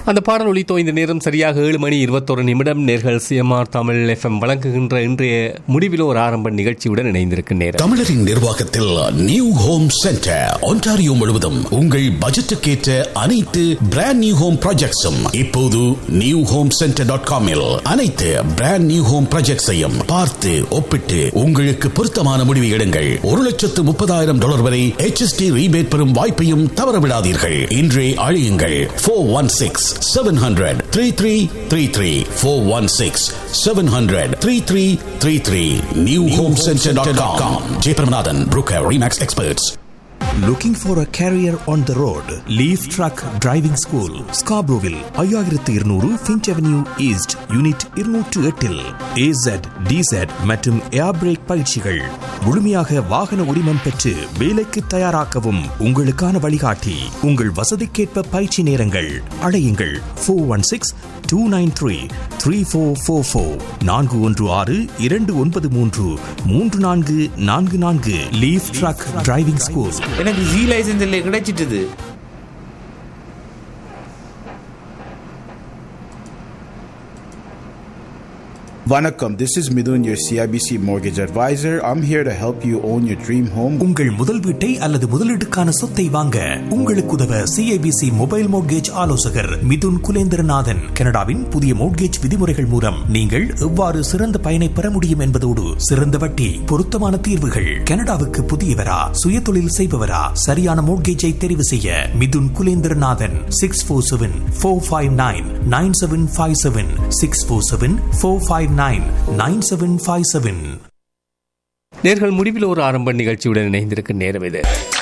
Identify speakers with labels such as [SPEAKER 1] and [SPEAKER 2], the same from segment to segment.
[SPEAKER 1] அந்த பாடல் ஒலித்தோ இந்த நேரம் சரியாக ஏழு மணி இருபத்தொரு நிமிடம் நேர்கள் சிஎம்ஆர் தமிழ் எஃப்எம் வழங்குகின்ற இன்றைய முடிவில் ஒரு ஆரம்ப நிகழ்ச்சியுடன் இணைந்திருக்கும் நேரம்
[SPEAKER 2] தமிழரின் நிர்வாகத்தில் நியூ ஹோம் சென்டர் ஒன்டாரியோ முழுவதும் உங்கள் பட்ஜெட்டுக்கேற்ற அனைத்து பிராண்ட் நியூ ஹோம் ப்ராஜெக்ட்ஸும் இப்போது நியூ ஹோம் சென்டர் டாட் காமில் அனைத்து பிராண்ட் நியூ ஹோம் ப்ராஜெக்ட்ஸையும் பார்த்து ஒப்பிட்டு உங்களுக்கு பொருத்தமான முடிவு எடுங்கள் ஒரு லட்சத்து முப்பதாயிரம் டாலர் வரை HST ரீபேட் பெறும் வாய்ப்பையும் தவறவிடாதீர்கள் இன்றே அழியுங்கள் four one six seven hundred three three three three four one six seven hundred three three three three new home centre dot com Jeyapramanathan broker Remax experts
[SPEAKER 3] Looking for a career on the road? Leaf Truck Driving School, Scarboroughville, ஐயாயிரத்து இருநூறு Finch avenue east unit இருநூற்று எட்டில் ஏசட் டிசட் மற்றும் ஏர் break பயிற்சிகள் முழுமையாக வாகன உரிமம் பெற்று வேலைக்கு தயாராக்கவும் உங்களுக்கான வழிகாட்டி உங்கள் வசதிக்கேற்ப பயிற்சி நேரங்கள் அழையுங்கள் four one six two nine three three four four four நான்கு ஒன்று ஆறு இரண்டு ஒன்பது மூன்று மூன்று நான்கு நான்கு நான்கு லீஃப் ட்ரக் டிரைவிங் ஸ்கூல்
[SPEAKER 4] எனக்கு ஜி லைசன்ஸ் இல்லை கிடைச்சிட்டுது
[SPEAKER 5] Vanakkam, this is Midun, your CIBC mortgage advisor. I'm here to help you own your dream home.
[SPEAKER 3] உங்கள் முதல் வீட்டை அல்லது முதலீட்டுக்கான சொத்தை வாங்க உங்களுக்கு உதவ சிஐபிசி மொபைல் மோட்கேஜ் ஆலோசகர் மிதுன் குலேந்திரநாதன் கனடாவின் புதிய மோட்கேஜ் விதிமுறைகள் மூலம் நீங்கள் எவ்வாறு சிறந்த பயனை பெற முடியும் என்பதோடு சிறந்த வட்டி பொருத்தமான தீர்வுகள் கனடாவுக்கு புதியவரா சுயதொழில் செய்பவரா சரியான மோட்கேஜை தெரிவு செய்ய Mithun Kulenthiranathan six four seven four five nine nine seven five seven six four seven four five nine nine seven five seven
[SPEAKER 1] நேர்கள் முடிவில் ஒரு ஆரம்ப நிகழ்ச்சியுடன் இணைந்திருக்கும் நேரம் இது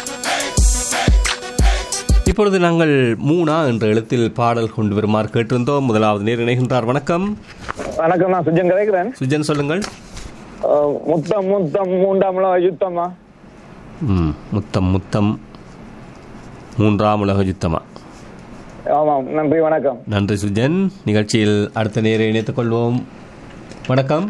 [SPEAKER 1] இப்பொழுது நாங்கள் மூனா என்ற எழுத்தில் பாடல் கொண்டு வருமாறு கேட்டிருந்தோம் முதலாவது நேர் இணைகின்றார் வணக்கம்
[SPEAKER 6] வணக்கம் நான் சுஜன் கதைக்கிறேன்
[SPEAKER 1] சுஜன் சொல்லுங்கள்
[SPEAKER 6] அஹ், முத்தம் முத்தம் மூன்றாம் உலக யுத்தமா
[SPEAKER 1] ம், முத்தம் முத்தம் மூன்றாம் உலக யுத்தமா
[SPEAKER 6] ஆமாம் நன்றி வணக்கம்
[SPEAKER 1] நன்றி சுஜன் நிகழ்ச்சியில் அடுத்த நேரை இணைத்துக் கொள்வோம் வணக்கம்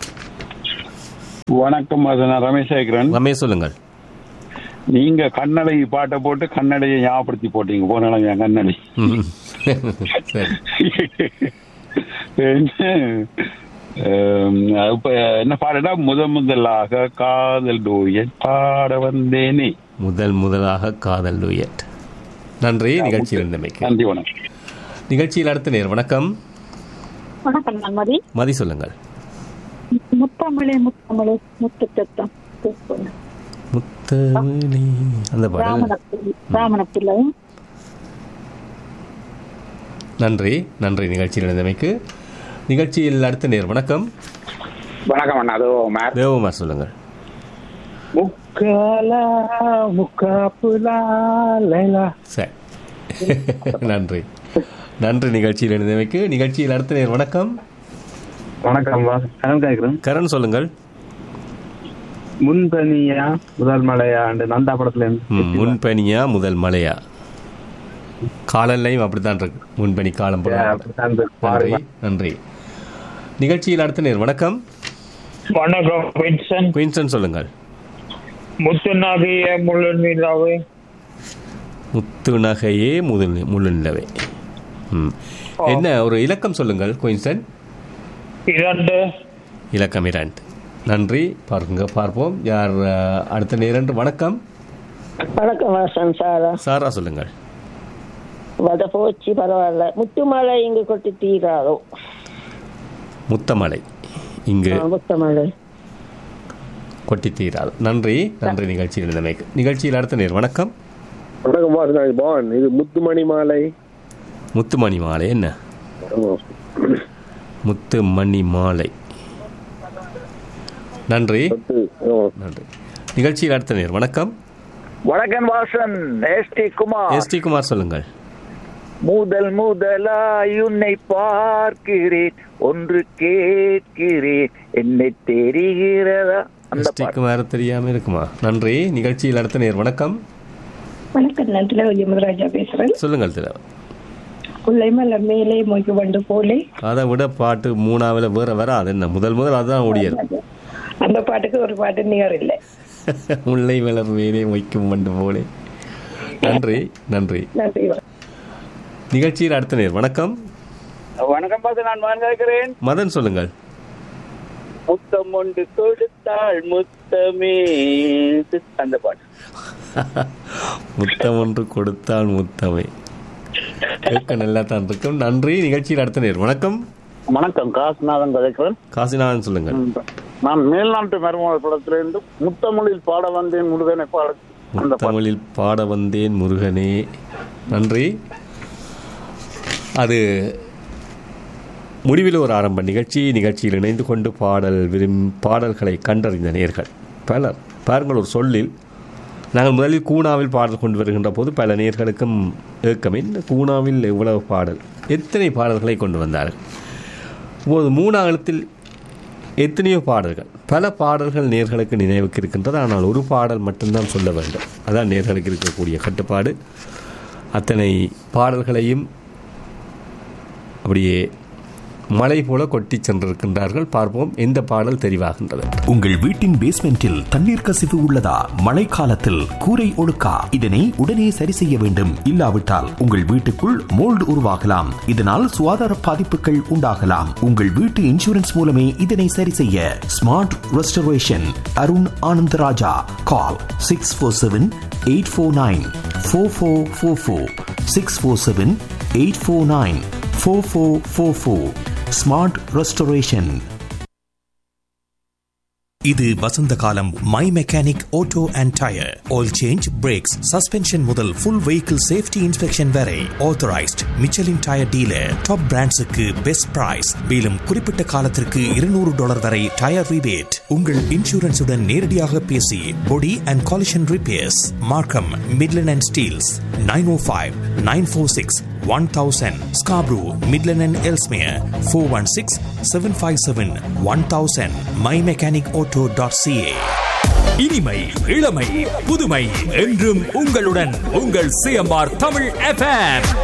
[SPEAKER 7] வணக்கம் அது நான் ரமேஷ் கேட்கிறேன்
[SPEAKER 1] ரமேஷ் சொல்லுங்கள்
[SPEAKER 7] நீங்க கண்ணடை பாட்டை போட்டு கண்ணடையை ஞாபகப்படுத்தி போட்டீங்க போனால என் கண்ணடை
[SPEAKER 1] ம். சரி
[SPEAKER 7] அஹ், இப்ப என்ன பாடடா முத முதலாக காதல் டூயட் பாட வந்தேனே
[SPEAKER 1] முதல் முதலாக காதல் டூயட் நன்றி நிகழ்ச்சியில் இருந்தமைக்கு
[SPEAKER 7] நன்றி வணக்கம்
[SPEAKER 1] நிகழ்ச்சியில் அடுத்த நேர் வணக்கம்
[SPEAKER 8] வணக்கம் நான் மதி
[SPEAKER 1] மதி சொல்லுங்கள்
[SPEAKER 8] முத்தமிழே முத்தமிழே முத்து சத்தம்
[SPEAKER 1] முத்தமிழே அந்த பாடல்
[SPEAKER 8] ராமனப்பிள்ளை ராமனப்பிள்ளை
[SPEAKER 1] நன்றி நன்றி நிகழ்ச்சியில் இருந்தமைக்கு நிகழ்ச்சியில் அடுத்த நேர் வணக்கம்
[SPEAKER 6] வணக்கம் அண்ணா அதோ மேர்
[SPEAKER 1] தேவகுமார் சொல்லுங்கள்
[SPEAKER 6] முக்காலா முக்காப்புலா லைலா
[SPEAKER 1] சரி நன்றி நன்றி நிகழ்ச்சியில் இருந்தமைக்கு நிகழ்ச்சியில் அடுத்த நேர் வணக்கம்
[SPEAKER 6] வணக்கம் கடன் கேட்கிறேன்
[SPEAKER 1] கரண் சொல்லுங்கள்
[SPEAKER 6] முன்பனியா முதல் மலையா நந்தா படத்துல
[SPEAKER 1] ம், முன்பனியா முதல் மலையா காலல்லையும் அப்படித்தான் இருக்கு முன்பனி காலம் போல நன்றி நன்றி நிகழ்ச்சியில் அடுத்த நேர் வணக்கம்
[SPEAKER 6] வணக்கம் வின்சன்
[SPEAKER 1] குயின்சன் சொல்லுங்கள்
[SPEAKER 6] முத்துநாகிய முள்ளன் மீதாவே
[SPEAKER 1] முத்து நகையே முதல் முழு நிலவே ம். என்ன ஒரு இலக்கம் சொல்லுங்கள் குயின்சன்
[SPEAKER 6] இரண்டு
[SPEAKER 1] இலக்கம் இரண்டு நன்றி பாருங்க பார்ப்போம் யார் அஹ், அடுத்த நேரன்று வணக்கம்
[SPEAKER 9] வணக்கம் வாசன் சாரா
[SPEAKER 1] சாரா சொல்லுங்கள்
[SPEAKER 9] வத போச்சு பரவாயில்ல முத்துமலை இங்கு கொட்டி தீராதோ
[SPEAKER 1] முத்தமலை இங்கு
[SPEAKER 9] ஆ, முத்தமலை
[SPEAKER 1] கொட்டி தீராது நன்றி நன்றி நிகழ்ச்சியில் இருந்தமைக்கு நிகழ்ச்சியில் அடுத்த நேர் வணக்கம்
[SPEAKER 10] வணக்கம் பாஸ் நான் பவன் இது முத்துமணி மாலை
[SPEAKER 1] முத்துமணி மாலை என்ன முத்துமணி மாலை நன்றி நன்றி நிகழ்ச்சியில் அடுத்த நேர் வணக்கம்
[SPEAKER 6] வணக்கம் Vasan ST Kumar
[SPEAKER 1] S T Kumar சொல்லுங்கள்
[SPEAKER 6] முதல் முதலாய் உன்னை பார்க்கிறேன் ஒன்று கேட்கிறேன் என்னை தெரிகிறதா அந்த
[SPEAKER 1] எஸ் டி குமார் தெரியாம இருக்குமா நன்றி நிகழ்ச்சியில் அடுத்த நேர் வணக்கம்
[SPEAKER 8] வணக்கம் நான் திலவதி முதராஜா பேசுறேன்
[SPEAKER 1] சொல்லுங்கள் தில
[SPEAKER 8] உள்ளைமல மேலே மொய்க்கு வண்டு போலே
[SPEAKER 1] அதை விட பாட்டு மூணாவில் வேற வராது என்ன முதல் முதல் அதுதான் ஓடியது
[SPEAKER 8] அந்த பாட்டுக்கு ஒரு பாட்டு நிகர் இல்லை
[SPEAKER 1] முல்லை மலர் வேலை வைக்கும் வண்டு போலே நன்றி நன்றி
[SPEAKER 8] நன்றி
[SPEAKER 1] நிகழ்ச்சியில் அடுத்த நேர் வணக்கம்
[SPEAKER 6] வணக்கம் பாச நான் மகன் கேட்கிறேன்
[SPEAKER 1] மதன் சொல்லுங்கள்
[SPEAKER 6] முத்தம் ஒன்று கொடுத்தாள் முத்தமே அந்த பாட்டு
[SPEAKER 1] முத்தம் ஒன்று கொடுத்தால் முத்தமை கேட்க நல்லா தான் இருக்கும் நன்றி நிகழ்ச்சியில் அடுத்த நேர் வணக்கம்
[SPEAKER 11] வணக்கம் காசுநாதன் கதைக்கிறேன்
[SPEAKER 1] காசிநாதன் சொல்லுங்கள்
[SPEAKER 11] நான் மேல்நாட்டு மருமகள் படத்திலிருந்து முத்தமிழில் பாட வந்தேன் முருகனை பாட அந்த பாட்டு.
[SPEAKER 1] தமிழில் பாட வந்தேன் முருகனே நன்றி அது முடிவில் ஒரு ஆரம்ப நிகழ்ச்சி நிகழ்ச்சியில் இணைந்து கொண்டு பாடல் விரும் பாடல்களை கண்டறிந்த நேர்கள் பலர் பாருங்கள் ஒரு சொல்லில் நாங்கள் முதலில் கூனாவில் பாடல் கொண்டு வருகின்ற போது பல நேர்களுக்கும் ஏக்கமே இந்த கூனாவில் எவ்வளவு பாடல் எத்தனை பாடல்களை கொண்டு வந்தார்கள் இப்போது மூணாகலத்தில் எத்தனையோ பாடல்கள் பல பாடல்கள் நேர்களுக்கு நினைவுக்கு இருக்கின்றது ஆனால் ஒரு பாடல் மட்டும்தான் சொல்ல வேண்டும் அதான் நேர்களுக்கு இருக்கக்கூடிய கட்டுப்பாடு அத்தனை பாடல்களையும் அப்படியே மலை போல கொட்டி சென்றிருக்கின்றார்கள் பார்ப்போம் எந்த பாடல் தெரிவாகின்றது
[SPEAKER 3] உங்கள் வீட்டின் பேஸ்மெண்டில் தண்ணீர் கசிவு உள்ளதா மழைக்காலத்தில் கூரை ஒழுக்கா இதனை உடனே சரி செய்ய வேண்டும் இல்லாவிட்டால் உங்கள் வீட்டுக்குள் மோல்டு உருவாகலாம் இதனால் சுகாதார பாதிப்புகள் உண்டாகலாம் உங்கள் வீட்டு இன்சூரன்ஸ் மூலமே இதனை சரி செய்ய smart restoration Arun Anantharaja call six four seven eight four nine four four four four six four seven eight four nine four four four four smart restoration இது வசந்த காலம் my mechanic auto and tyre oil change brakes suspension முதல் full vehicle safety inspection வரை authorised Michelin tyre dealer top பிராண்ட்ஸுக்கு best price மேலும் குறிப்பிட்ட காலத்திற்கு இருநூறு டாலர் வரை டயர் ரிபேட் உங்கள் இன்சூரன்ஸுடன் நேரடியாக பேசி body and collision repairs Markham Midland and Steeles nine O five nine four six one thousand Scarborough Midland and Ellesmere four one six seven five seven one thousand my mechanic auto dot CA
[SPEAKER 12] இனிமை இளமை புதுமை என்றும் உங்களுடன் உங்கள் CMR Tamil FM